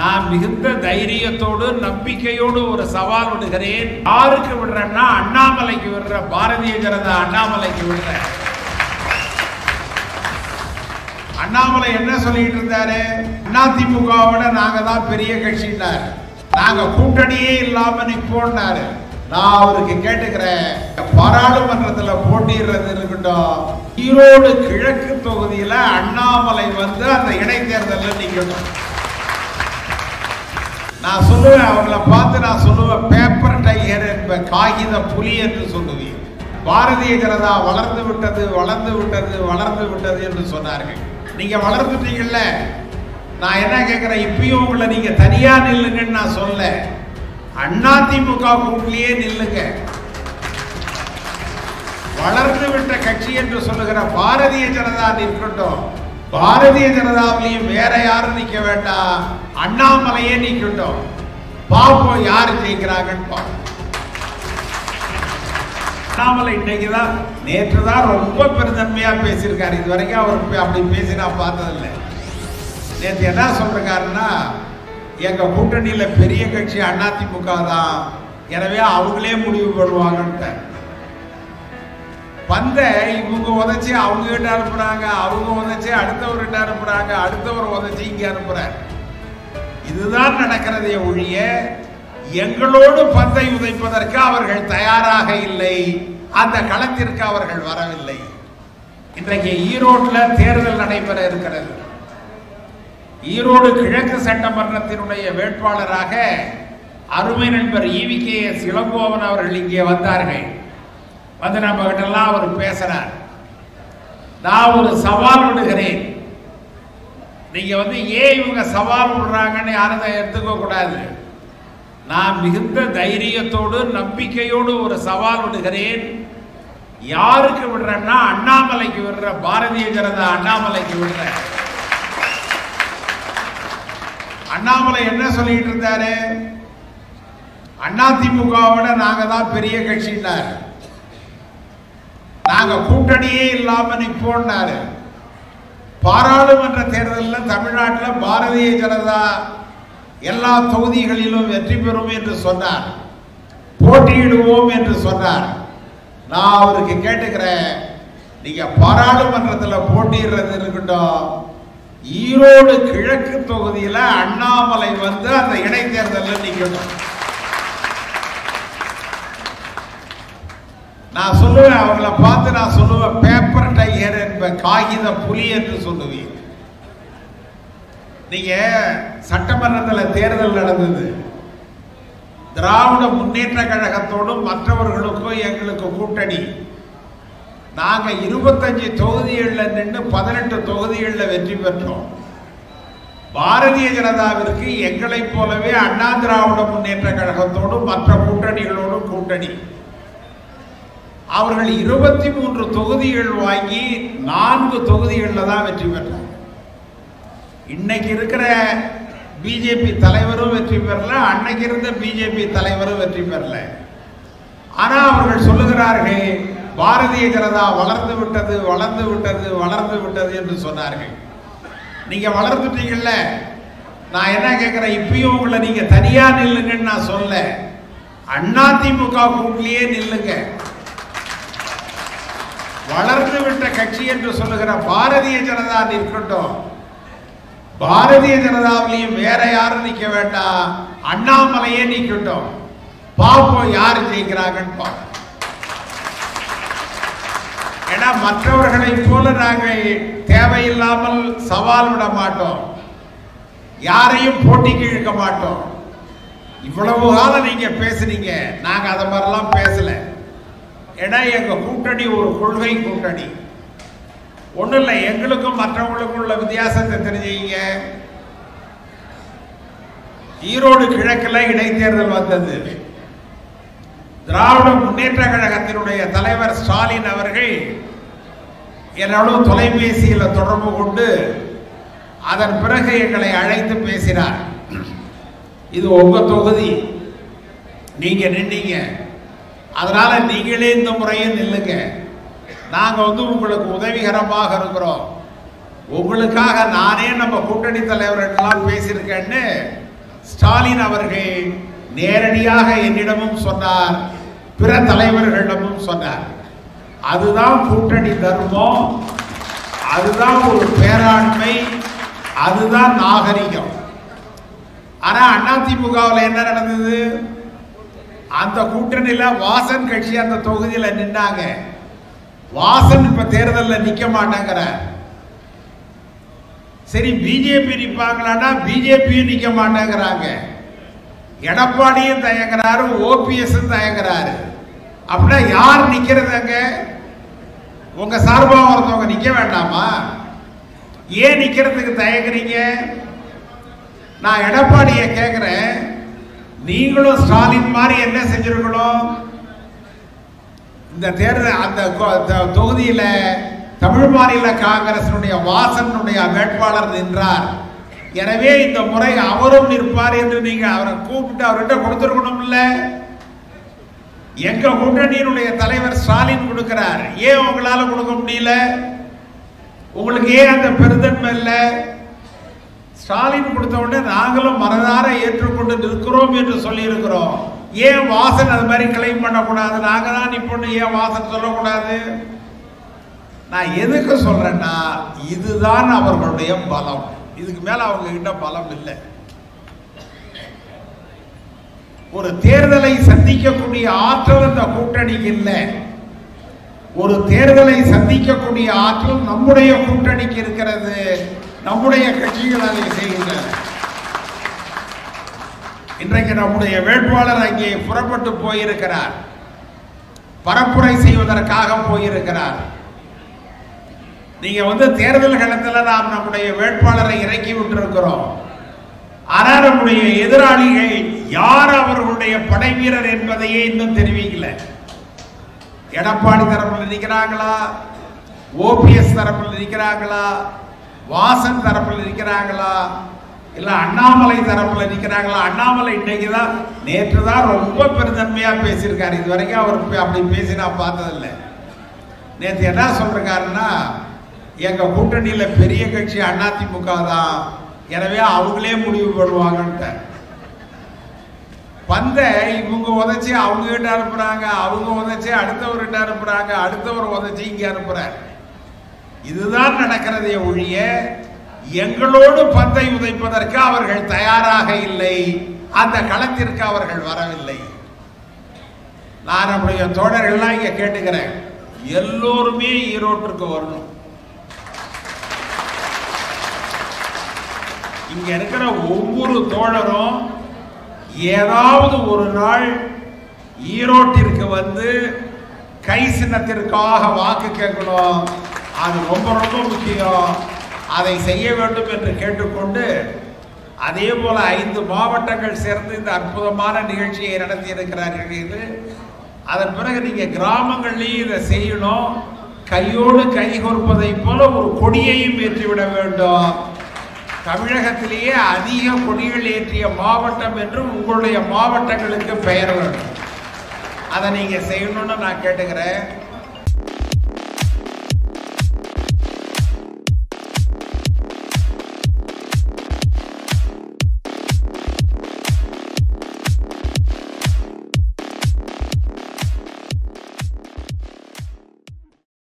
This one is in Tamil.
நான் மிகுந்த தைரியத்தோடு நம்பிக்கையோடு ஒரு சவால் விடுகிறேன் யாருக்கு விடுறேன்னா அண்ணாமலைக்கு விடுற பாரதிய ஜனதா அண்ணாமலைக்கு விடுறேன் அண்ணாமலை என்ன சொல்லிட்டு இருந்தாரு அதிமுகவோட நாங்க தான் பெரிய கட்சின்னாரு நாங்க கூட்டணியே இல்லாம நிப்போம்னாரு நான் அவருக்கு கேட்டுக்கிறேன் பாராளுமன்றத்துல போட்டிடுறது இருக்கட்டும் ஈரோடு கிழக்கு தொகுதியில அண்ணாமலை வந்து அந்த இடைத்தேர்தல்ல நிக்கணும் நான் சொல்லுவேன் அவங்கள பார்த்து நான் சொல்லுவேன் பேப்பர் டைகர் என்ப காகித புலி என்று சொல்லுவேன் பாரதிய ஜனதா வளர்ந்து விட்டது வளர்ந்து விட்டது வளர்ந்து விட்டது என்று சொன்னார்கள் நீங்க வளர்ந்துட்டீங்கல்ல நான் என்ன கேட்கிறேன் இப்பயும் உங்களை நீங்க தனியா நில்லுங்கன்னு நான் சொல்ல அதிமுக கூட்டிலேயே நில்லுங்க வளர்ந்து விட்ட கட்சி என்று சொல்லுகிற பாரதிய ஜனதா நிற்கட்டும் பாரதிய ஜனதாவிலையும் வேற யாரும் நிக்க வேண்டாம் அண்ணாமலையே நிக்கட்டும் பாப்போம் யார் ஜெயிக்கிறாங்கன்னு பார்ப்போம் அண்ணாமலை இன்னைக்கு தான் நேற்று தான் ரொம்ப பெருந்தன்மையா பேசியிருக்காரு இது வரைக்கும் அவர் பே- அப்படி பேசி நான் பார்த்ததில்லை நேற்று என்ன சொல்றாருன்னா எங்க கூட்டணியில பெரிய கட்சி அதிமுக தான் எனவே அவங்களே முடிவு பண்ணுவாங்கன்ட்டு பந்த இவங்க உதச்சி அவங்க கிட்ட அனுப்புறாங்க அவங்க உதச்சி அடுத்தவர்கிட்ட அனுப்புறாங்க அடுத்தவர் உதச்சி இங்க அனுப்புறாரு இதுதான் நடக்கிறதே ஒழிய எங்களோடு பந்தை உதைப்பதற்கு அவர்கள் தயாராக இல்லை அந்த களத்திற்கு அவர்கள் வரவில்லை இன்றைக்கு ஈரோட்டில் தேர்தல் நடைபெற இருக்கிறது ஈரோடு கிழக்கு சட்டமன்றத்தினுடைய வேட்பாளராக அருமை நண்பர் ஈவி கே எஸ் இளங்கோவன் அவர்கள் இங்கே வந்தார்கள் வந்து நம்ம கிட்டலாம் அவர் பேசுறார் நான் ஒரு சவால் விடுகிறேன் நீங்க வந்து ஏன் இவங்க சவால் விடுறாங்கன்னு யாரும் அதை எடுத்துக்க கூடாது நான் மிகுந்த தைரியத்தோடு நம்பிக்கையோடு ஒரு சவால் விடுகிறேன் யாருக்கு விடுறேன்னா அண்ணாமலைக்கு விடுற பாரதிய ஜனதா அண்ணாமலைக்கு விடுறேன் அண்ணாமலை என்ன சொல்லிட்டு இருந்தாரு அதிமுகவோட நாங்க தான் பெரிய கட்சின்னாரு நாங்க கூட்டணியே இல்லாம நிப்போம்னாரு பாராளுமன்ற தேர்தலில் தமிழ்நாட்டில் பாரதிய ஜனதா எல்லா தொகுதிகளிலும் வெற்றி பெறும் என்று சொன்னார் போட்டியிடுவோம் என்று சொன்னார் நான் அவருக்கு கேட்டுக்கிறேன் நீங்க பாராளுமன்றத்தில் போட்டியிடுறது இருக்கட்டும் ஈரோடு கிழக்கு தொகுதியில அண்ணாமலை வந்து அந்த இடைத்தேர்தலில் நிக்கணும் நான் சொல்லுவேன் அவங்கள பார்த்து நான் சொல்லுவேன் பேப்பர் டைகர் என்ப காகித புலி என்று சொல்லுவேன் நீங்க சட்டமன்றத்தில் தேர்தல் நடந்தது திராவிட முன்னேற்ற கழகத்தோடும் மற்றவர்களுக்கும் எங்களுக்கு கூட்டணி நாங்க இருபத்தஞ்சு தொகுதிகளில் நின்று பதினெட்டு தொகுதிகளில் வெற்றி பெற்றோம் பாரதிய ஜனதாவிற்கு எங்களைப் போலவே அண்ணா திராவிட முன்னேற்ற கழகத்தோடும் மற்ற கூட்டணிகளோடும் கூட்டணி அவர்கள் இருபத்தி மூன்று தொகுதிகள் வாங்கி நான்கு தொகுதிகளில் தான் வெற்றி பெற்றாங்க இன்னைக்கு இருக்கிற பிஜேபி தலைவரும் வெற்றி பெறல அன்னைக்கு இருந்த பிஜேபி தலைவரும் வெற்றி பெறல ஆனா அவர்கள் சொல்லுகிறார்கள் பாரதிய ஜனதா வளர்ந்து விட்டது வளர்ந்து விட்டது வளர்ந்து விட்டது என்று சொன்னார்கள் நீங்க வளர்ந்துட்டீங்கல்ல நான் என்ன கேட்கிறேன் இப்பயும் உங்களை நீங்க தனியா நில்லுங்கன்னு நான் சொல்ல அதிமுக கூட்டிலேயே நில்லுங்க வளர்ந்து விட்ட கட்சி என்று சொல்லுகிற பாரதிய ஜனதா நிற்கட்டும் பாரதிய ஜனதாவிலையும் வேற யாரும் நிக்க வேண்டாம் அண்ணாமலையே நிக்கட்டும் பாப்போம் யார் ஜெயிக்கிறாங்கன்னு பார்ப்போம் ஏன்னா மற்றவர்களைப் போல நாங்கள் தேவையில்லாமல் சவால் விட மாட்டோம் யாரையும் போட்டிக்கு இழுக்க மாட்டோம் இவ்வளவு காலம் நீங்க பேசுனீங்க நாங்க அதை மாதிரிலாம் பேசல ஏன்னா எங்க கூட்டணி ஒரு கொள்கை கூட்டணி ஒண்ணும் இல்லை எங்களுக்கும் மற்றவங்களுக்கும் உள்ள வித்தியாசத்தை தெரிஞ்சுங்க ஈரோடு கிழக்குல இடைத்தேர்தல் வந்தது திராவிட முன்னேற்ற கழகத்தினுடைய தலைவர் ஸ்டாலின் அவர்கள் என்னோட தொலைபேசியில் தொடர்பு கொண்டு அதன் பிறகு எங்களை அழைத்து பேசினார் இது உங்க தொகுதி நீங்க நின்னீங்க அதனால நீங்களே இந்த முறையும் நில்லுங்க நாங்க வந்து உங்களுக்கு உதவிகரமாக இருக்கிறோம் உங்களுக்காக நானே நம்ம கூட்டணி தலைவர்கள்லாம் பேசியிருக்கேன்னு ஸ்டாலின் அவர்கள் நேரடியாக என்னிடமும் சொன்னார் பிற தலைவர்களிடமும் சொன்னார் அதுதான் கூட்டணி தர்மம் அதுதான் ஒரு பேராண்மை அதுதான் நாகரிகம் ஆனா அதிமுகவில் என்ன நடந்தது அந்த கூட்டணியில வாசன் கட்சி அந்த தொகுதியில நின்னாங்க வாசன் இப்ப தேர்தலில் நிக்க மாட்டேங்கிறார் சரி பிஜேபி நிப்பாங்களான்னா பிஜேபியும் நிக்க மாட்டேங்கிறாங்க எடப்பாடியும் தயங்குறாரு ஓபிஎஸ் தயங்குறாரு அப்படின்னா யார் நிக்கிறது அங்க உங்க சார்பா ஒருத்தவங்க நிக்க வேண்டாமா ஏன் நிக்கிறதுக்கு தயங்குறீங்க நான் எடப்பாடியை கேட்கிறேன் நீங்களும் ஸ்டாலின் மாதிரி என்ன செஞ்சிருக்கணும் இந்த தேர்தல் அந்த கொ- த- தொகுதியில தமிழ் மாநில காங்கிரசினுடைய வாசனுடைய வேட்பாளர் நின்றார் எனவே இந்த முறை அவரும் நிற்பார் என்று நீங்க அவரை கூப்பிட்டு அவர்கிட்ட கொடுத்துருக்கணும்ல எங்க கூட்டணியினுடைய தலைவர் ஸ்டாலின் கொடுக்கிறார் ஏன் உங்களால கொடுக்க முடியல உங்களுக்கு ஏன் அந்த பெருந்தன்மை இல்லை ஸ்டாலின் கொடுத்த உடனே நாங்களும் மனதார ஏற்றுக்கொண்டு நிற்கிறோம் என்று சொல்லியிருக்கிறோம் ஏன் வாசன் அது மாதிரி கிளைம் பண்ணக்கூடாது நாங்க தான் நிப்போன்னு ஏன் வாசன் சொல்லக்கூடாது நான் எதுக்கு சொல்றேன்னா இதுதான் அவர்களுடைய பலம் இதுக்கு மேல அவங்க கிட்ட பலம் இல்லை ஒரு தேர்தலை சந்திக்கக்கூடிய ஆற்றல் அந்த கூட்டணிக்கு இல்லை ஒரு தேர்தலை சந்திக்கக்கூடிய ஆற்றல் நம்முடைய கூட்டணிக்கு இருக்கிறது நம்முடைய கட்சிகள் அதை செய்கின்றன இன்றைக்கு நம்முடைய வேட்பாளர் அங்கே புறப்பட்டு போயிருக்கிறார் பரப்புரை செய்வதற்காக போயிருக்கிறார் நீங்க வந்து தேர்தல் களத்துல நாம் நம்முடைய வேட்பாளரை இறக்கி விட்டிருக்கிறோம் ஆனா நம்முடைய எதிராளிகள் யார் அவர்களுடைய படை வீரர் என்பதையே இன்னும் தெரிவிக்கல எடப்பாடி தரப்பில் நிற்கிறாங்களா ஓபிஎஸ் தரப்பில் நிற்கிறாங்களா வாசன் தரப்பில் நிற்கிறாங்களா இல்ல அண்ணாமலை தரப்புல நிக்கிறாங்களா அண்ணாமலை இன்னைக்கு தான் நேற்று தான் ரொம்ப பெருந்தன்மையா பேசியிருக்காரு இது வரைக்கும் அவர் பே- அப்படி பேசி நான் பார்த்ததில்லை நேற்று என்ன சொல்றாருன்னா எங்க கூட்டணியில பெரிய கட்சி அதிமுக தான் எனவே அவங்களே முடிவு பண்ணுவாங்கன்ட்டு பந்த இவங்க உதைச்சி அவங்க கிட்ட அனுப்புறாங்க அவங்க உதைச்சி அடுத்தவர்கிட்ட அனுப்புறாங்க அடுத்தவர் உதைச்சி இங்க அனுப்புறாரு இதுதான் நடக்கிறதே ஒழிய எங்களோடு பந்தை உதைப்பதற்கு அவர்கள் தயாராக இல்லை அந்த களத்திற்கு அவர்கள் வரவில்லை நான் நம்முடைய தோழர்கள்லாம் இங்க கேட்டுக்கிறேன் எல்லோருமே ஈரோட்டிற்கு வரணும் இங்க இருக்கிற ஒவ்வொரு தோழரும் ஏதாவது ஒரு நாள் ஈரோட்டிற்கு வந்து கை சின்னத்திற்காக வாக்கு கேட்கணும் அது ரொம்ப ரொம்ப முக்கியம் அதை செய்ய வேண்டும் என்று கேட்டுக்கொண்டு அதே போல ஐந்து மாவட்டங்கள் சேர்ந்து இந்த அற்புதமான நிகழ்ச்சியை நடத்தி இருக்கிறார்கள் இது அதன் பிறகு நீங்க கிராமங்கள்லயும் இதை செய்யணும் கையோடு கை கொடுப்பதை போல ஒரு கொடியையும் ஏற்றிவிட வேண்டும் தமிழகத்திலேயே அதிக கொடிகள் ஏற்றிய மாவட்டம் என்று உங்களுடைய மாவட்டங்களுக்கு பெயர் வேண்டும் அதை நீங்க செய்யணும்னு நான் கேட்டுக்கிறேன்